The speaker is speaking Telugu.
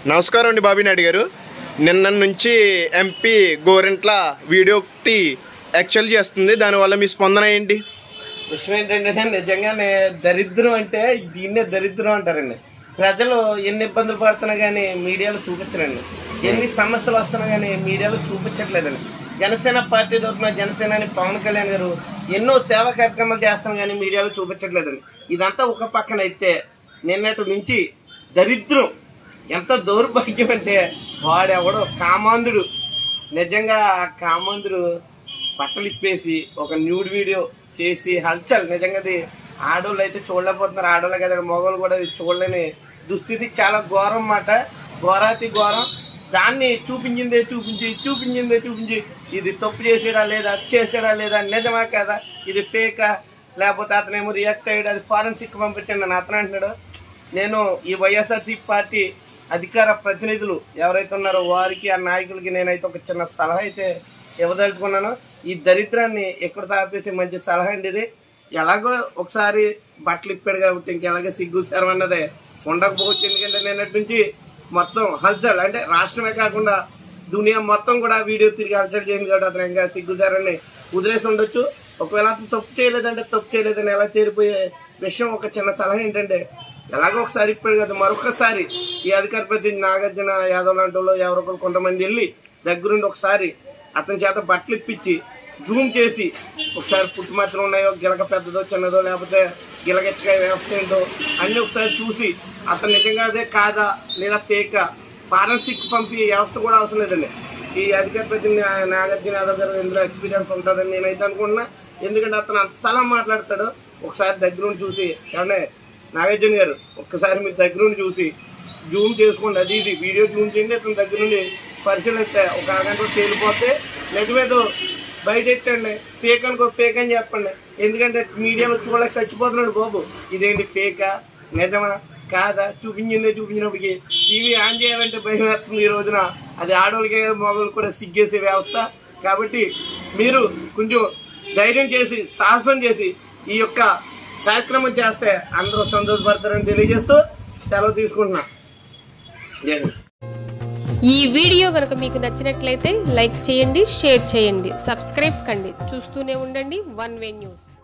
నమస్కారం అండి బాబినాయుడు గారు నిన్న నుంచి ఎంపీ గోరెంట్ల వీడియో ఒకటి యాక్చువల్ చేస్తుంది దానివల్ల మీ స్పందన ఏంటి విషయం ఏంటంటే నిజంగానే దరిద్రం అంటే దీన్నే దరిద్రం అంటారండి ప్రజలు ఎన్ని ఇబ్బందులు పడుతున్నా కానీ మీడియాలో చూపించరండి ఎన్ని సమస్యలు వస్తున్నా కానీ మీడియాలో చూపించట్లేదండి జనసేన పార్టీ తరఫున జనసేన అని పవన్ కళ్యాణ్ గారు ఎన్నో సేవా కార్యక్రమాలు చేస్తాం కానీ మీడియాలో చూపించట్లేదండి ఇదంతా ఒక పక్కన అయితే నిన్నటి నుంచి దరిద్రం ఎంత దౌర్భాగ్యం అంటే వాడెవడో కామాంధుడు నిజంగా ఆ కామాంధుడు బట్టలు ఇప్పేసి ఒక న్యూడ్ వీడియో చేసి హల్చల్ నిజంగా అది ఆడోళ్ళు అయితే చూడలేకపోతున్నారు ఆడోళ్ళు కదా మగవాళ్ళు కూడా అది చూడలేని దుస్థితి చాలా ఘోరం మాట ఘోరాతి ఘోరం దాన్ని చూపించిందే చూపించి చూపించిందే చూపించి ఇది తప్పు చేసాడా లేదా అది చేసాడా లేదా నిజమా కదా ఇది ఫేకా లేకపోతే అతనేమో రియాక్ట్ అయ్యాడు అది ఫారెన్సిక్ పంపించండి అని అతను అంటున్నాడు నేను ఈ వైఎస్ఆర్సీపీ పార్టీ అధికార ప్రతినిధులు ఎవరైతే ఉన్నారో వారికి ఆ నాయకులకి నేనైతే ఒక చిన్న సలహా అయితే ఇవ్వదలుచుకున్నాను ఈ దరిద్రాన్ని ఎక్కడ తాపేసి మంచి సలహా అండి ఇది ఎలాగో ఒకసారి బట్టలు ఇప్పాడు కాబట్టి ఇంకెలాగే సిగ్గు శరం అన్నదే ఉండకపోవచ్చు ఎందుకంటే నిన్నటి నుంచి మొత్తం హల్చల్ అంటే రాష్ట్రమే కాకుండా దునియా మొత్తం కూడా వీడియో తిరిగి హల్చల్ చేయింది కాబట్టి అతను ఇంకా సిగ్గుదారని వదిలేసి ఉండొచ్చు ఒకవేళ అతను తప్పు చేయలేదంటే తప్పు చేయలేదని ఎలా తేలిపోయే విషయం ఒక చిన్న సలహా ఏంటంటే ఎలాగో ఒకసారి ఇప్పుడు కదా మరొకసారి ఈ అధికార ప్రతినిధి నాగార్జున యాదవ్ లాంటి వాళ్ళు ఎవరొకరు కొంతమంది వెళ్ళి దగ్గరుండి ఒకసారి అతని చేత బట్టలు ఇప్పించి జూమ్ చేసి ఒకసారి పుట్టుమచ్చలు ఉన్నాయో గిలక పెద్దదో చిన్నదో లేకపోతే గిలగెచ్చగా వ్యవస్థ ఏంటో అన్నీ ఒకసారి చూసి అతను నిజంగా అదే కాదా లేదా పేక ఫారెన్సిక్ పంపి వ్యవస్థ కూడా అవసరం లేదండి ఈ అధికార ప్రతినిధి నాగార్జున యాదవ్ గారు ఇందులో ఎక్స్పీరియన్స్ ఉంటుందని నేనైతే అనుకుంటున్నా ఎందుకంటే అతను అంతలా మాట్లాడతాడు ఒకసారి దగ్గరుండి చూసి ఏమన్నా నాగార్జున గారు ఒక్కసారి మీరు దగ్గరుండి చూసి జూమ్ చేసుకోండి అది ఇది వీడియో జూమ్ చేయండి అతని దగ్గర నుండి పరిశీలిస్తే ఒక అరగంట తేలిపోతే నిజమేదో బయట ఎట్టండి ఫేక్ అనుకో ఫేక్ అని చెప్పండి ఎందుకంటే మీడియాలో చూడలేక చచ్చిపోతున్నాడు బాబు ఇదేంటి ఫేకా నిజమా కాదా చూపించిందే చూపించినప్పటికీ టీవీ ఆన్ చేయాలంటే భయం వేస్తుంది ఈ రోజున అది ఆడవాళ్ళకే కాదు మగవాళ్ళు కూడా సిగ్గేసే వ్యవస్థ కాబట్టి మీరు కొంచెం ధైర్యం చేసి సాహసం చేసి ఈ యొక్క కార్యక్రమం చేస్తే అందరూ సంతోషపడతారని తెలియజేస్తూ సెలవు తీసుకుంటున్నా జై హింద్ ఈ వీడియో కనుక మీకు నచ్చినట్లయితే లైక్ చేయండి షేర్ చేయండి సబ్స్క్రైబ్ కండి చూస్తూనే ఉండండి వన్ వే న్యూస్